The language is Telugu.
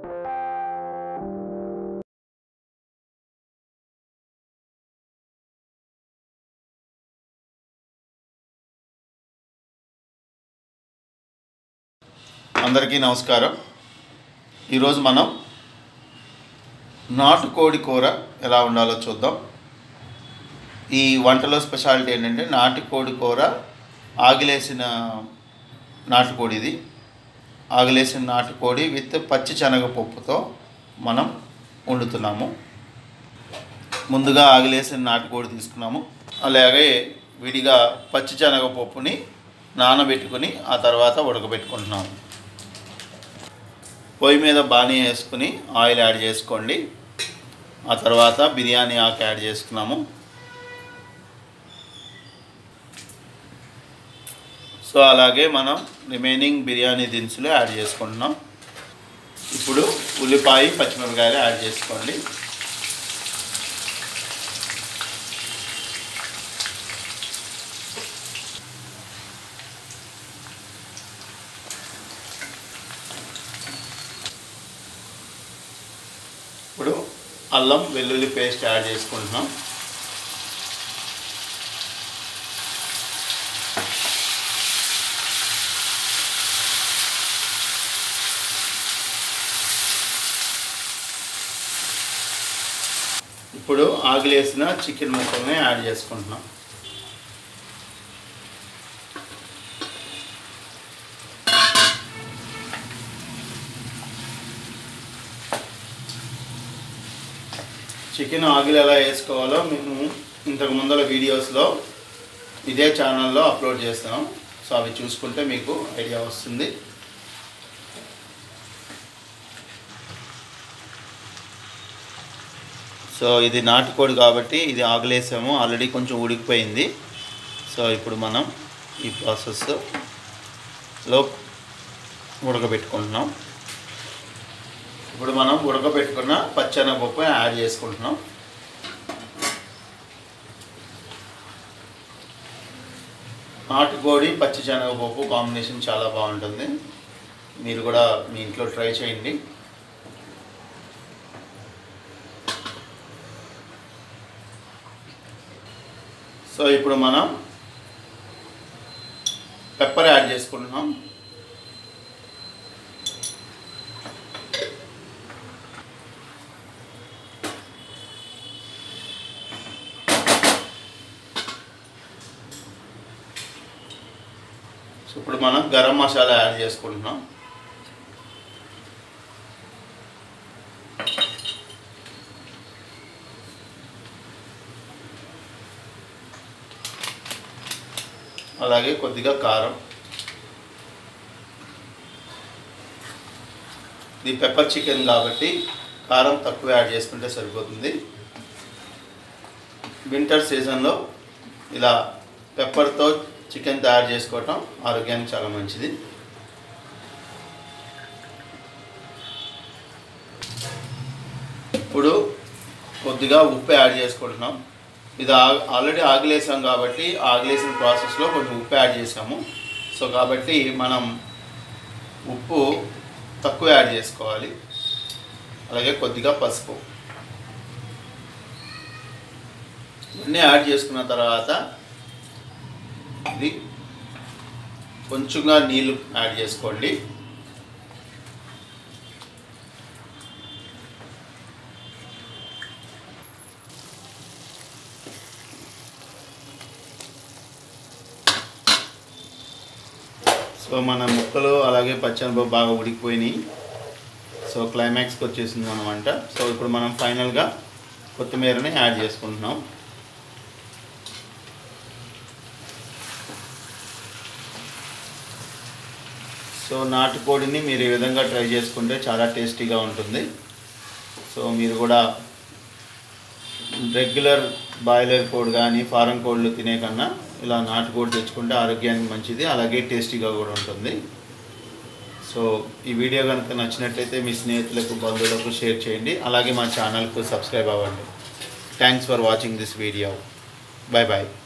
అందరికీ నమస్కారం ఈరోజు మనం నాటుకోడి కూర ఎలా ఉండాలో చూద్దాం ఈ వంటలో స్పెషాలిటీ ఏంటంటే నాటుకోడి కూర ఆగిలేసిన నాటుకోడి ఇది ఆగిలేసిన నాటుకోడి విత్ పచ్చి శనగపప్పుతో మనం వండుతున్నాము ముందుగా ఆగిలేసిన నాటుకోడి తీసుకున్నాము అలాగే విడిగా పచ్చి శనగపప్పుని నానబెట్టుకుని ఆ తర్వాత ఉడకబెట్టుకుంటున్నాము పొయ్యి మీద బాణీ వేసుకుని ఆయిల్ యాడ్ చేసుకోండి ఆ తర్వాత బిర్యానీ ఆకు యాడ్ చేసుకున్నాము సో అలాగే మనం రిమైనింగ్ బిర్యానీ దినుసులు యాడ్ చేసుకుంటున్నాం ఇప్పుడు ఉల్లిపాయ పచ్చిమిరపకాయలు యాడ్ చేసుకోండి ఇప్పుడు అల్లం వెల్లుల్లి పేస్ట్ యాడ్ చేసుకుంటున్నాం ఇప్పుడు ఆగిలేసిన చికెన్ ముక్కల్ని యాడ్ చేసుకుంటున్నాం చికెన్ ఆగిల్ ఎలా వేసుకోవాలో మేము ఇంతకు ముందర వీడియోస్లో ఇదే ఛానల్లో అప్లోడ్ చేస్తాం సో అవి చూసుకుంటే మీకు ఐడియా వస్తుంది సో ఇది నాటుకోడి కాబట్టి ఇది ఆగలేసాము ఆల్రెడీ కొంచెం ఉడికిపోయింది సో ఇప్పుడు మనం ఈ ప్రాసెస్లో ఉడకబెట్టుకుంటున్నాం ఇప్పుడు మనం ఉడకబెట్టుకున్న పచ్చెనగపప్పు యాడ్ చేసుకుంటున్నాం నాటుకోడి పచ్చి శనగపప్పు కాంబినేషన్ చాలా బాగుంటుంది మీరు కూడా మీ ఇంట్లో ట్రై చేయండి సో ఇప్పుడు మనం పెప్పర్ యాడ్ చేసుకుంటున్నాం సో ఇప్పుడు మనం గరం మసాలా యాడ్ చేసుకుంటున్నాం అలాగే కొద్దిగా కారం ఇది పెప్పర్ చికెన్ కాబట్టి కారం తక్కువ యాడ్ చేసుకుంటే సరిపోతుంది వింటర్ సీజన్లో ఇలా పెప్పర్తో చికెన్ తయారు చేసుకోవటం ఆరోగ్యానికి చాలా మంచిది ఇప్పుడు కొద్దిగా ఉప్పు యాడ్ చేసుకుంటున్నాం ఇది ఆ- ఆల్రెడీ ఆగిలేసాం కాబట్టి ఆగిలేసిన ప్రాసెస్లో కొంచెం ఉప్పు యాడ్ చేసాము సో కాబట్టి మనం ఉప్పు తక్కువ యాడ్ చేసుకోవాలి అలాగే కొద్దిగా పసుపు ఇవన్నీ యాడ్ చేసుకున్న తర్వాత ఇది కొంచెంగా నీళ్ళు యాడ్ చేసుకోండి సో మన ముక్కలు అలాగే పచ్చనిపప్పు బాగా ఉడికిపోయినాయి సో క్లైమాక్స్కి వచ్చేసింది మన వంట సో ఇప్పుడు మనం ఫైనల్గా కొత్తిమీరని యాడ్ చేసుకుంటున్నాం సో నాటుకోడిని మీరు ఈ విధంగా ట్రై చేసుకుంటే చాలా టేస్టీగా ఉంటుంది సో మీరు కూడా రెగ్యులర్ బాయిలర్ కోడి కానీ ఫారం కోళ్ళు తినే కన్నా ఇలా నాటుకోడి తెచ్చుకుంటే ఆరోగ్యానికి మంచిది అలాగే టేస్టీగా కూడా ఉంటుంది సో ఈ వీడియో కనుక నచ్చినట్లయితే మీ స్నేహితులకు బంధువులకు షేర్ చేయండి అలాగే మా ఛానల్కు సబ్స్క్రైబ్ అవ్వండి thanks for watching this video bye bye